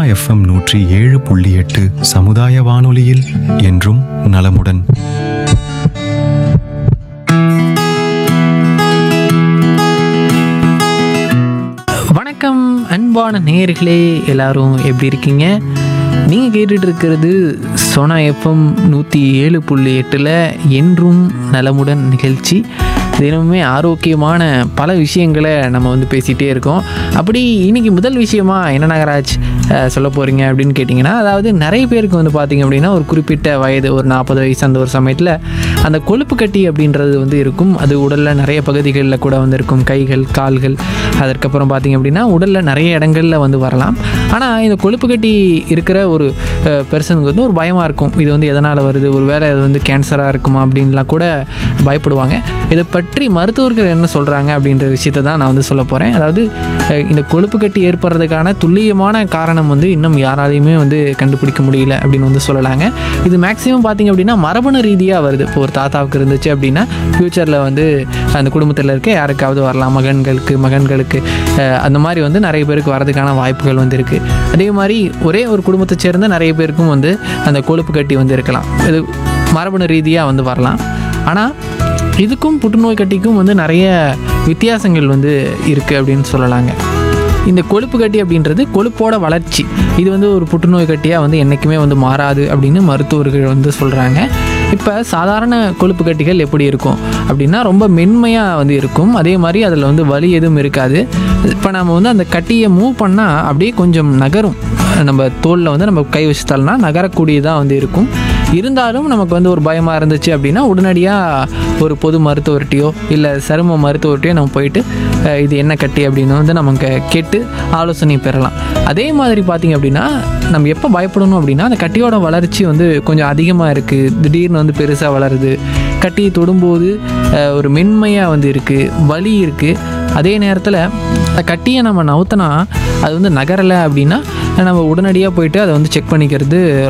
FM நூற்றி ஏழு புள்ளி எட்டு சமுதாய வானொலியில் என்றும் நலமுடன் வணக்கம் அன்பான நேயர்களே எல்லாரும் எப்படி இருக்கீங்க நீங்கள் கேட்டுட்டு இருக்கிறது சோனா எஃப்எம் நூற்றி ஏழு புள்ளி எட்டில் என்றும் நலமுடன் நிகழ்ச்சி தினமுமே ஆரோக்கியமான பல விஷயங்களை நம்ம வந்து பேசிகிட்டே இருக்கோம் அப்படி இன்னைக்கு முதல் விஷயமா என்ன நகராஜ் அஹ், சொல்ல போகிறீங்க அப்படின்னு கேட்டிங்கன்னா அதாவது நிறைய பேருக்கு வந்து பார்த்திங்க அப்படின்னா ஒரு குறிப்பிட்ட வயது ஒரு நாற்பது வயசு அந்த ஒரு சமயத்தில் அந்த கொழுப்பு கட்டி அப்படின்றது வந்து இருக்கும் அது உடலில் நிறைய பகுதிகளில் கூட வந்து இருக்கும் கைகள் கால்கள் அதற்கப்புறம் பார்த்திங்க அப்படின்னா உடலில் நிறைய இடங்களில் வந்து வரலாம் ஆனால் இந்த கொழுப்பு கட்டி இருக்கிற ஒரு பெர்சனுக்கு வந்து ஒரு பயமாக இருக்கும் இது வந்து எதனால் வருது ஒரு வேளை இது வந்து கேன்சராக இருக்குமா அப்படின்லாம் கூட பயப்படுவாங்க இதை பற்றி மருத்துவர்கள் என்ன சொல்கிறாங்க அப்படின்ற விஷயத்தை தான் நான் வந்து சொல்ல போகிறேன் அதாவது அஹ், இந்த கொழுப்பு கட்டி ஏற்படுறதுக்கான துல்லியமான காரணம் வந்து இன்னும் யாராலையுமே வந்து கண்டுபிடிக்க முடியல அப்படின்னு வந்து சொல்லலாங்க இது மேக்ஸிமம் பார்த்திங்க அப்படின்னா மரபணு ரீதியாக வருது இப்போ ஒரு தாத்தாவுக்கு இருந்துச்சு அப்படின்னா ஃப்யூச்சரில் வந்து அந்த குடும்பத்தில் இருக்க யாருக்காவது வரலாம் மகன்களுக்கு மகன்களுக்கு அஹ், அந்த மாதிரி வந்து நிறைய பேருக்கு வரதுக்கான வாய்ப்புகள் வந்து இருக்குது அதே மாதிரி ஒரே ஒரு குடும்பத்தை சேர்ந்த நிறைய பேருக்கும் வந்து அந்த கொழுப்பு கட்டி வந்து இருக்கலாம் இது மரபணு ரீதியாக வந்து வரலாம் ஆனால் இதுக்கும் புற்றுநோய் கட்டிக்கும் வந்து நிறைய வித்தியாசங்கள் வந்து இருக்குது அப்படின்னு சொல்லலாங்க இந்த கொழுப்பு கட்டி அப்படின்றது கொழுப்போட வளர்ச்சி இது வந்து ஒரு புற்றுநோய் கட்டியாக வந்து என்றைக்குமே வந்து மாறாது அப்படின்னு மருத்துவர்கள் வந்து சொல்கிறாங்க இப்போ சாதாரண கொழுப்பு கட்டிகள் எப்படி இருக்கும் அப்படின்னா ரொம்ப மென்மையாக வந்து இருக்கும் அதே மாதிரி அதில் வந்து வலி எதுவும் இருக்காது இப்போ நம்ம வந்து அந்த கட்டியை மூவ் பண்ணால் அப்படியே கொஞ்சம் நகரும் நம்ம தோலில் வந்து நம்ம கை வச்சுட்டோம்னா நகரக்கூடியதாக வந்து இருக்கும் இருந்தாலும் நமக்கு வந்து ஒரு பயமாக இருந்துச்சு அப்படின்னா உடனடியாக ஒரு பொது மருத்துவர்கிட்டயோ இல்லை சரும மருத்துவர்கிட்டயோ நம்ம போயிட்டு அஹ், இது என்ன கட்டி அப்படின்னு வந்து நமக்கு கேட்டு ஆலோசனை பெறலாம் அதே மாதிரி பார்த்திங்க அப்படின்னா நம்ம எப்போ பயப்படணும் அப்படின்னா அந்த கட்டியோட வளர்ச்சி வந்து கொஞ்சம் அதிகமாக இருக்குது திடீர்னு வந்து பெருசாக வளருது கட்டியை தொடும்போது அஹ், ஒரு மென்மையாக வந்து இருக்குது வலி இருக்குது அதே நேரத்தில் அந்த கட்டியை நம்ம நவுத்தினா அது வந்து நகரலை அப்படின்னா நம்ம உடனடியாக போயிட்டு அதை வந்து செக் பண்ணிக்கிறது